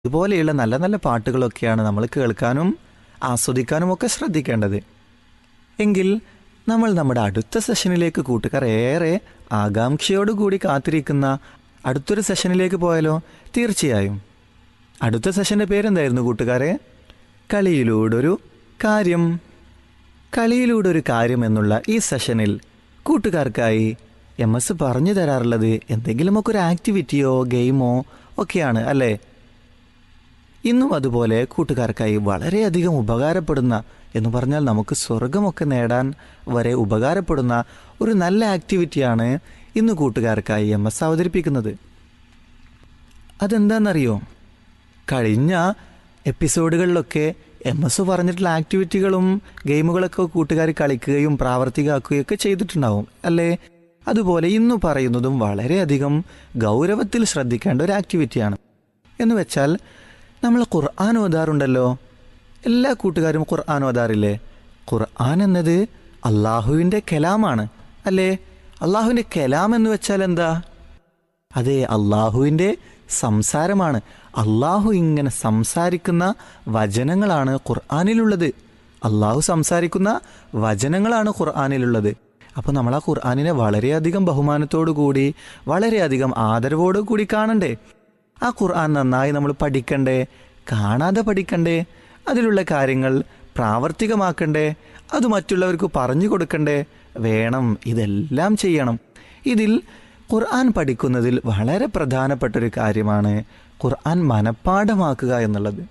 ഇതുപോലെയുള്ള നല്ല നല്ല പാട്ടുകളൊക്കെയാണ് നമ്മൾ കേൾക്കാനും ആസ്വദിക്കാനും ഒക്കെ ശ്രദ്ധിക്കേണ്ടത് എങ്കിൽ നമ്മൾ നമ്മുടെ അടുത്ത സെഷനിലേക്ക് കൂട്ടുകാർ ഏറെ ആകാംക്ഷയോടുകൂടി കാത്തിരിക്കുന്ന അടുത്തൊരു സെഷനിലേക്ക് പോയാലോ തീർച്ചയായും അടുത്ത സെഷൻ്റെ പേരെന്തായിരുന്നു കൂട്ടുകാരെ കളിയിലൂടൊരു കാര്യം കളിയിലൂടൊരു കാര്യം എന്നുള്ള ഈ സെഷനിൽ കൂട്ടുകാർക്കായി എം എസ് പറഞ്ഞു തരാറുള്ളത് എന്തെങ്കിലുമൊക്കെ ഒരു ആക്ടിവിറ്റിയോ ഗെയിമോ ഒക്കെയാണ് അല്ലേ ഇന്നും അതുപോലെ കൂട്ടുകാർക്കായി വളരെയധികം ഉപകാരപ്പെടുന്ന എന്ന് പറഞ്ഞാൽ നമുക്ക് സ്വർഗമൊക്കെ നേടാൻ വരെ ഉപകാരപ്പെടുന്ന ഒരു നല്ല ആക്ടിവിറ്റിയാണ് ഇന്ന് കൂട്ടുകാർക്കായി എം എസ് അവതരിപ്പിക്കുന്നത് അതെന്താണെന്നറിയോ കഴിഞ്ഞ എപ്പിസോഡുകളിലൊക്കെ എം എസ് പറഞ്ഞിട്ടുള്ള ആക്ടിവിറ്റികളും ഗെയിമുകളൊക്കെ കൂട്ടുകാർ കളിക്കുകയും പ്രാവർത്തികമാക്കുകയും ഒക്കെ ചെയ്തിട്ടുണ്ടാവും അല്ലേ അതുപോലെ ഇന്ന് പറയുന്നതും വളരെയധികം ഗൗരവത്തിൽ ശ്രദ്ധിക്കേണ്ട ഒരു ആക്ടിവിറ്റിയാണ് എന്ന് വെച്ചാൽ നമ്മൾ ഖുർആൻ ഓതാറുണ്ടല്ലോ എല്ലാ കൂട്ടുകാരും ഖുർആൻ ഓതാറില്ലേ ഖുർആൻ എന്നത് അള്ളാഹുവിൻ്റെ കലാമാണ് അല്ലേ അള്ളാഹുവിൻ്റെ കലാം എന്ന് വെച്ചാൽ എന്താ അതെ അള്ളാഹുവിൻ്റെ സംസാരമാണ് അള്ളാഹു ഇങ്ങനെ സംസാരിക്കുന്ന വചനങ്ങളാണ് ഖുർആാനിലുള്ളത് അള്ളാഹു സംസാരിക്കുന്ന വചനങ്ങളാണ് ഖുർആാനിലുള്ളത് അപ്പോൾ നമ്മൾ ആ ഖുർആാനിനെ വളരെയധികം ബഹുമാനത്തോടു കൂടി വളരെയധികം ആദരവോടു കൂടി കാണണ്ടേ ആ ഖുർആൻ നന്നായി നമ്മൾ പഠിക്കണ്ടേ കാണാതെ പഠിക്കണ്ടേ അതിലുള്ള കാര്യങ്ങൾ പ്രാവർത്തികമാക്കണ്ടേ അത് മറ്റുള്ളവർക്ക് പറഞ്ഞു കൊടുക്കണ്ടേ വേണം ഇതെല്ലാം ചെയ്യണം ഇതിൽ ഖുർആൻ പഠിക്കുന്നതിൽ വളരെ പ്രധാനപ്പെട്ട ഒരു കാര്യമാണ് ഖുർആൻ മനഃപ്പാഠമാക്കുക എന്നുള്ളത്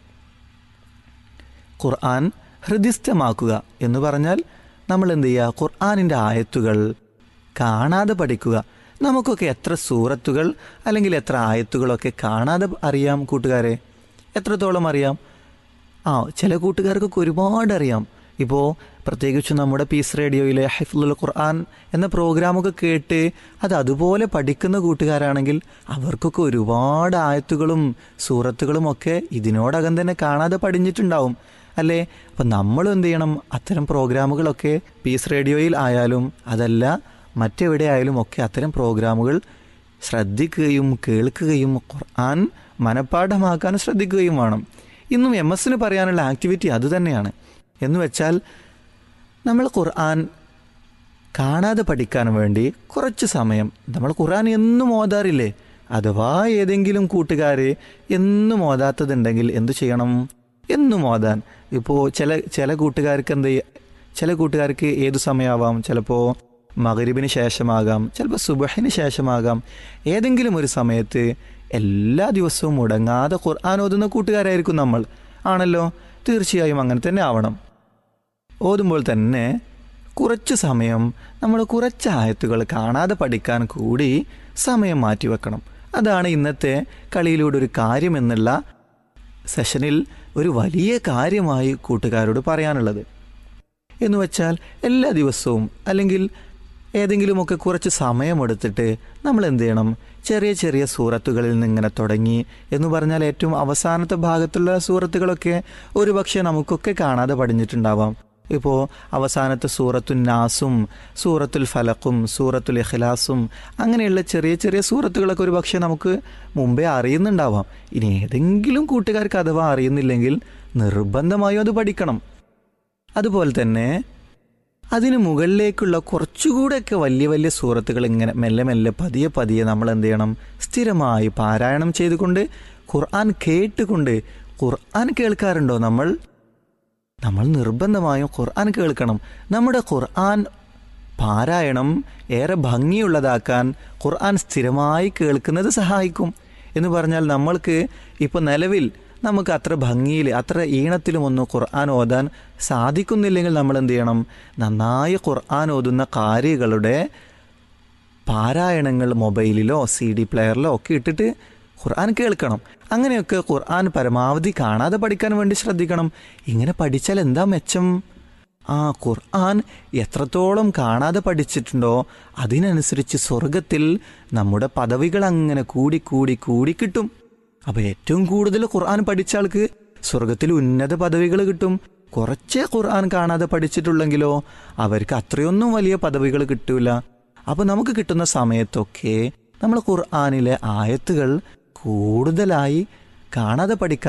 ഖുർആൻ ഹൃദിസ്ഥമാക്കുക എന്ന് പറഞ്ഞാൽ നമ്മൾ എന്ത് ചെയ്യുക ഖുർആാനിൻ്റെ ആയത്തുകൾ കാണാതെ പഠിക്കുക നമുക്കൊക്കെ എത്ര സൂറത്തുകൾ അല്ലെങ്കിൽ എത്ര ആയത്തുകളൊക്കെ കാണാതെ അറിയാം കൂട്ടുകാരെ എത്രത്തോളം അറിയാം ആ ചില കൂട്ടുകാർക്കൊക്കെ ഒരുപാട് അറിയാം ഇപ്പോൾ പ്രത്യേകിച്ച് നമ്മുടെ പീസ് റേഡിയോയിലെ ഹൈഫുൽ ഖുർആൻ എന്ന പ്രോഗ്രാമൊക്കെ കേട്ട് അത് അതുപോലെ പഠിക്കുന്ന കൂട്ടുകാരാണെങ്കിൽ അവർക്കൊക്കെ ഒരുപാട് ആയത്തുകളും സൂറത്തുകളും ഒക്കെ ഇതിനോടകം തന്നെ കാണാതെ പഠിഞ്ഞിട്ടുണ്ടാവും അല്ലേ അപ്പം നമ്മളും എന്ത് ചെയ്യണം അത്തരം പ്രോഗ്രാമുകളൊക്കെ പീസ് റേഡിയോയിൽ ആയാലും അതല്ല മറ്റെവിടെ ആയാലും ഒക്കെ അത്തരം പ്രോഗ്രാമുകൾ ശ്രദ്ധിക്കുകയും കേൾക്കുകയും ഖുർആൻ മനഃപ്പാഠമാക്കാൻ ശ്രദ്ധിക്കുകയും വേണം ഇന്നും എം എസിന് പറയാനുള്ള ആക്ടിവിറ്റി അതുതന്നെയാണ് എന്ന് വെച്ചാൽ നമ്മൾ ഖുർആൻ കാണാതെ പഠിക്കാൻ വേണ്ടി കുറച്ച് സമയം നമ്മൾ ഖുർആൻ എന്നും ഓതാറില്ലേ അഥവാ ഏതെങ്കിലും കൂട്ടുകാർ എന്നും ഓതാത്തതുണ്ടെങ്കിൽ എന്തു ചെയ്യണം എന്നും ഓതാൻ ഇപ്പോൾ ചില ചില കൂട്ടുകാർക്ക് എന്ത് ചില കൂട്ടുകാർക്ക് ഏതു സമയമാവാം ചിലപ്പോൾ മകരിബിന് ശേഷമാകാം ചിലപ്പോൾ സുബഹിന് ശേഷമാകാം ഏതെങ്കിലും ഒരു സമയത്ത് എല്ലാ ദിവസവും മുടങ്ങാതെ ഖുർആൻ ഓതുന്ന കൂട്ടുകാരായിരിക്കും നമ്മൾ ആണല്ലോ തീർച്ചയായും അങ്ങനെ തന്നെ ആവണം ഓതുമ്പോൾ തന്നെ കുറച്ച് സമയം നമ്മൾ കുറച്ച് ആയത്തുകൾ കാണാതെ പഠിക്കാൻ കൂടി സമയം മാറ്റിവെക്കണം അതാണ് ഇന്നത്തെ കളിയിലൂടെ ഒരു കാര്യം എന്നുള്ള സെഷനിൽ ഒരു വലിയ കാര്യമായി കൂട്ടുകാരോട് പറയാനുള്ളത് എന്ന് വെച്ചാൽ എല്ലാ ദിവസവും അല്ലെങ്കിൽ ഏതെങ്കിലുമൊക്കെ കുറച്ച് സമയമെടുത്തിട്ട് നമ്മൾ എന്ത് ചെയ്യണം ചെറിയ ചെറിയ സൂറത്തുകളിൽ നിന്ന് ഇങ്ങനെ തുടങ്ങി എന്ന് പറഞ്ഞാൽ ഏറ്റവും അവസാനത്തെ ഭാഗത്തുള്ള സൂറത്തുകളൊക്കെ ഒരുപക്ഷെ നമുക്കൊക്കെ കാണാതെ പഠിഞ്ഞിട്ടുണ്ടാവാം ഇപ്പോൾ അവസാനത്തെ സൂറത്തുൽ നാസും സൂറത്തുൽ ഫലക്കും സൂറത്തുൽ ഇഖ്ലാസും അങ്ങനെയുള്ള ചെറിയ ചെറിയ സൂറത്തുകളൊക്കെ ഒരു പക്ഷേ നമുക്ക് മുമ്പേ അറിയുന്നുണ്ടാവാം ഇനി ഏതെങ്കിലും കൂട്ടുകാർക്ക് അഥവാ അറിയുന്നില്ലെങ്കിൽ നിർബന്ധമായും അത് പഠിക്കണം അതുപോലെ തന്നെ അതിന് മുകളിലേക്കുള്ള കുറച്ചുകൂടെയൊക്കെ വലിയ വലിയ സൂറത്തുകൾ ഇങ്ങനെ മെല്ലെ മെല്ലെ പതിയെ പതിയെ നമ്മൾ എന്ത് ചെയ്യണം സ്ഥിരമായി പാരായണം ചെയ്തുകൊണ്ട് ഖുർആൻ കേട്ടുകൊണ്ട് ഖുർആൻ കേൾക്കാറുണ്ടോ നമ്മൾ നമ്മൾ നിർബന്ധമായും ഖുർആൻ കേൾക്കണം നമ്മുടെ ഖുർആൻ പാരായണം ഏറെ ഭംഗിയുള്ളതാക്കാൻ ഖുർആൻ സ്ഥിരമായി കേൾക്കുന്നത് സഹായിക്കും എന്ന് പറഞ്ഞാൽ നമ്മൾക്ക് ഇപ്പോൾ നിലവിൽ നമുക്ക് അത്ര ഭംഗിയിൽ അത്ര ഈണത്തിലും ഒന്നും ഖുർആൻ ഓതാൻ സാധിക്കുന്നില്ലെങ്കിൽ നമ്മൾ എന്ത് ചെയ്യണം നന്നായി ഖുർആൻ ഓതുന്ന കാര്യങ്ങളുടെ പാരായണങ്ങൾ മൊബൈലിലോ സി ഡി പ്ലെയറിലോ ഒക്കെ ഇട്ടിട്ട് ഖുർആൻ കേൾക്കണം അങ്ങനെയൊക്കെ ഖുർആൻ പരമാവധി കാണാതെ പഠിക്കാൻ വേണ്ടി ശ്രദ്ധിക്കണം ഇങ്ങനെ പഠിച്ചാൽ എന്താ മെച്ചം ആ ഖുർആൻ എത്രത്തോളം കാണാതെ പഠിച്ചിട്ടുണ്ടോ അതിനനുസരിച്ച് സ്വർഗത്തിൽ നമ്മുടെ പദവികൾ അങ്ങനെ കൂടി കൂടി കൂടി കിട്ടും അപ്പോൾ ഏറ്റവും കൂടുതൽ ഖുർആൻ പഠിച്ച ആൾക്ക് സ്വർഗത്തിൽ ഉന്നത പദവികൾ കിട്ടും കുറച്ചേ ഖുർആൻ കാണാതെ പഠിച്ചിട്ടുള്ളെങ്കിലോ അവർക്ക് അത്രയൊന്നും വലിയ പദവികൾ കിട്ടൂല അപ്പോൾ നമുക്ക് കിട്ടുന്ന സമയത്തൊക്കെ നമ്മൾ ഖുർആനിലെ ആയത്തുകൾ കൂടുതലായി കാണാതെ പഠിക്കാൻ